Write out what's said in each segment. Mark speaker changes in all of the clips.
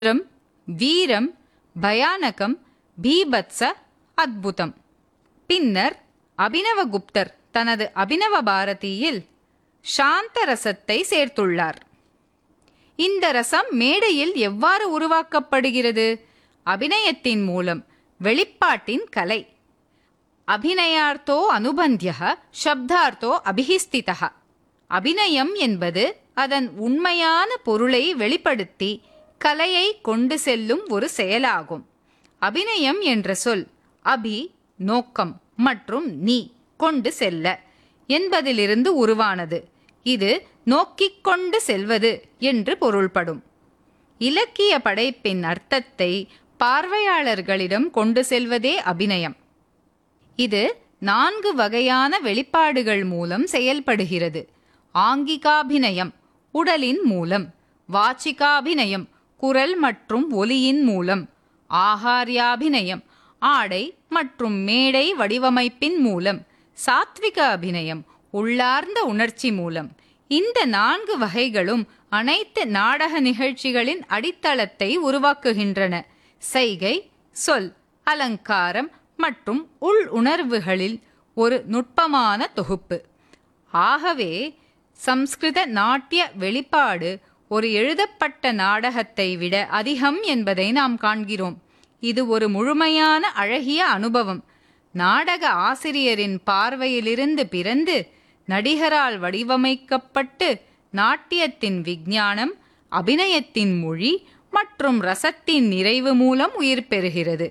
Speaker 1: ரம் வீரம் பயானகம் பீபத்ச அத்புதம் பின்னர் அபினவகுப்தர் தனது அபினவ பாரதியில் சாந்த ரசத்தை சேர்த்துள்ளார் இந்த ரசம் மேடையில் எவ்வாறு உருவாக்கப்படுகிறது அபிநயத்தின் மூலம் வெளிப்பாட்டின் கலை அபிநயார்த்தோ அனுபந்திய சப்தார்த்தோ அபிஹிஸ்திதா அபிநயம் என்பது அதன் உண்மையான பொருளை வெளிப்படுத்தி கலையை கொண்டு செல்லும் ஒரு செயலாகும் அபிநயம் என்ற சொல் அபி நோக்கம் மற்றும் நீ கொண்டு செல்ல என்பதிலிருந்து உருவானது இது நோக்கிக் கொண்டு செல்வது என்று பொருள்படும் இலக்கிய படைப்பின் அர்த்தத்தை பார்வையாளர்களிடம் கொண்டு செல்வதே அபிநயம் இது நான்கு வகையான வெளிப்பாடுகள் மூலம் செயல்படுகிறது ஆங்கிகாபிநயம் உடலின் மூலம் வாச்சிகாபிநயம் குரல் மற்றும் ஒலியின் மூலம் ஆகாரியாபிநயம் ஆடை மற்றும் மேடை வடிவமைப்பின் மூலம் சாத்விக அபிநயம் உள்ளார்ந்த உணர்ச்சி மூலம் இந்த நான்கு வகைகளும் அனைத்து நாடக நிகழ்ச்சிகளின் அடித்தளத்தை உருவாக்குகின்றன செய்கை சொல் அலங்காரம் மற்றும் உள் உணர்வுகளில் ஒரு நுட்பமான தொகுப்பு ஆகவே சம்ஸ்கிருத நாட்டிய வெளிப்பாடு ஒரு எழுதப்பட்ட நாடகத்தை விட அதிகம் என்பதை நாம் காண்கிறோம் இது ஒரு முழுமையான அழகிய அனுபவம் நாடக ஆசிரியரின் பார்வையிலிருந்து பிறந்து நடிகரால் வடிவமைக்கப்பட்டு நாட்டியத்தின் விஞ்ஞானம் அபிநயத்தின் மொழி மற்றும் ரசத்தின் நிறைவு மூலம் உயிர் பெறுகிறது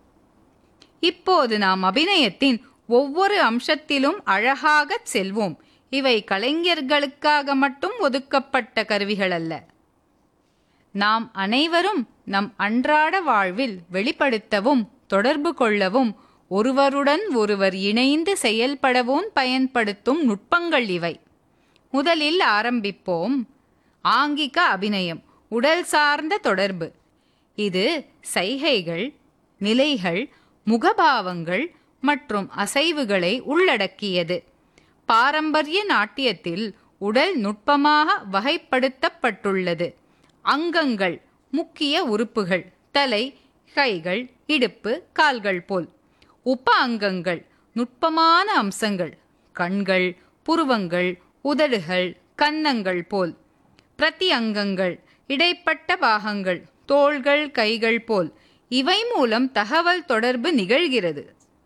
Speaker 1: இப்போது நாம் அபிநயத்தின் ஒவ்வொரு அம்சத்திலும் அழகாகச் செல்வோம் இவை கலைஞர்களுக்காக மட்டும் ஒதுக்கப்பட்ட கருவிகள் அல்ல நாம் அனைவரும் நம் அன்றாட வாழ்வில் வெளிப்படுத்தவும் தொடர்பு கொள்ளவும் ஒருவருடன் ஒருவர் இணைந்து செயல்படவும் பயன்படுத்தும் நுட்பங்கள் இவை முதலில் ஆரம்பிப்போம் ஆங்கிக அபிநயம் உடல் சார்ந்த தொடர்பு இது சைகைகள் நிலைகள் முகபாவங்கள் மற்றும் அசைவுகளை உள்ளடக்கியது பாரம்பரிய நாட்டியத்தில் உடல் நுட்பமாக வகைப்படுத்தப்பட்டுள்ளது அங்கங்கள் முக்கிய உறுப்புகள் தலை கைகள் இடுப்பு கால்கள் போல் உப அங்கங்கள் நுட்பமான அம்சங்கள் கண்கள் புருவங்கள் உதடுகள் கன்னங்கள் போல் பிரதி அங்கங்கள் இடைப்பட்ட பாகங்கள் தோள்கள் கைகள் போல் இவை மூலம் தகவல் தொடர்பு நிகழ்கிறது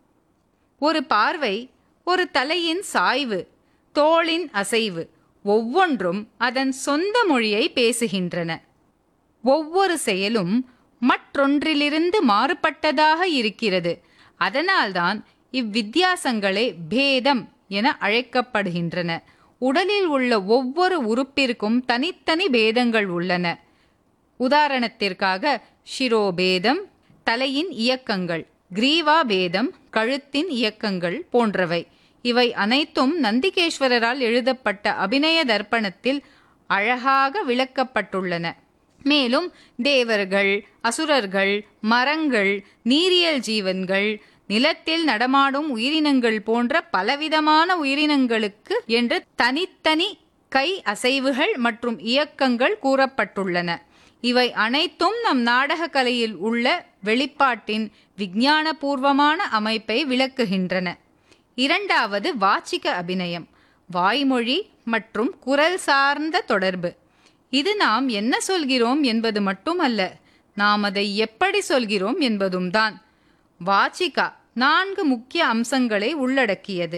Speaker 1: ஒரு பார்வை ஒரு தலையின் சாய்வு தோளின் அசைவு ஒவ்வொன்றும் அதன் சொந்த மொழியை பேசுகின்றன ஒவ்வொரு செயலும் மற்றொன்றிலிருந்து மாறுபட்டதாக இருக்கிறது அதனால்தான் இவ்வித்தியாசங்களே பேதம் என அழைக்கப்படுகின்றன உடலில் உள்ள ஒவ்வொரு உறுப்பிற்கும் தனித்தனி பேதங்கள் உள்ளன உதாரணத்திற்காக ஷிரோபேதம் தலையின் இயக்கங்கள் கிரீவா பேதம் கழுத்தின் இயக்கங்கள் போன்றவை இவை அனைத்தும் நந்திகேஸ்வரரால் எழுதப்பட்ட அபிநய தர்ப்பணத்தில் அழகாக விளக்கப்பட்டுள்ளன மேலும் தேவர்கள் அசுரர்கள் மரங்கள் நீரியல் ஜீவன்கள் நிலத்தில் நடமாடும் உயிரினங்கள் போன்ற பலவிதமான உயிரினங்களுக்கு என்று தனித்தனி கை அசைவுகள் மற்றும் இயக்கங்கள் கூறப்பட்டுள்ளன இவை அனைத்தும் நம் நாடக கலையில் உள்ள வெளிப்பாட்டின் விஞ்ஞானபூர்வமான அமைப்பை விளக்குகின்றன இரண்டாவது வாச்சிக அபிநயம் வாய்மொழி மற்றும் குரல் சார்ந்த தொடர்பு இது நாம் என்ன சொல்கிறோம் என்பது மட்டுமல்ல நாம் அதை எப்படி சொல்கிறோம் என்பதும் தான் வாச்சிகா நான்கு முக்கிய அம்சங்களை உள்ளடக்கியது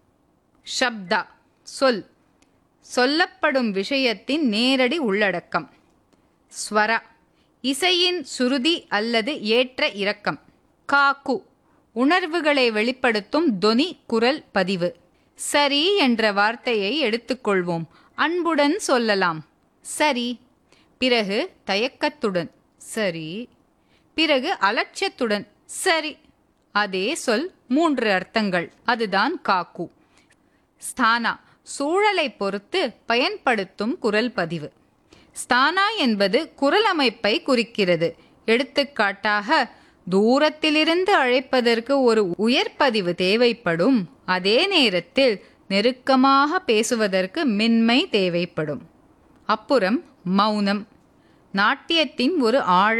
Speaker 1: ஷப்தா சொல் சொல்லப்படும் விஷயத்தின் நேரடி உள்ளடக்கம் ஸ்வரா இசையின் சுருதி அல்லது ஏற்ற இறக்கம் காக்கு உணர்வுகளை வெளிப்படுத்தும் தொனி குரல் பதிவு சரி என்ற வார்த்தையை எடுத்துக்கொள்வோம் அன்புடன் சொல்லலாம் சரி பிறகு தயக்கத்துடன் சரி பிறகு அலட்சியத்துடன் சரி அதே சொல் மூன்று அர்த்தங்கள் அதுதான் காக்கு ஸ்தானா சூழலை பொறுத்து பயன்படுத்தும் குரல் பதிவு ஸ்தானா என்பது குரல் அமைப்பை குறிக்கிறது எடுத்துக்காட்டாக தூரத்திலிருந்து அழைப்பதற்கு ஒரு உயர்பதிவு தேவைப்படும் அதே நேரத்தில் நெருக்கமாக பேசுவதற்கு மென்மை தேவைப்படும் அப்புறம் மௌனம் நாட்டியத்தின் ஒரு ஆழ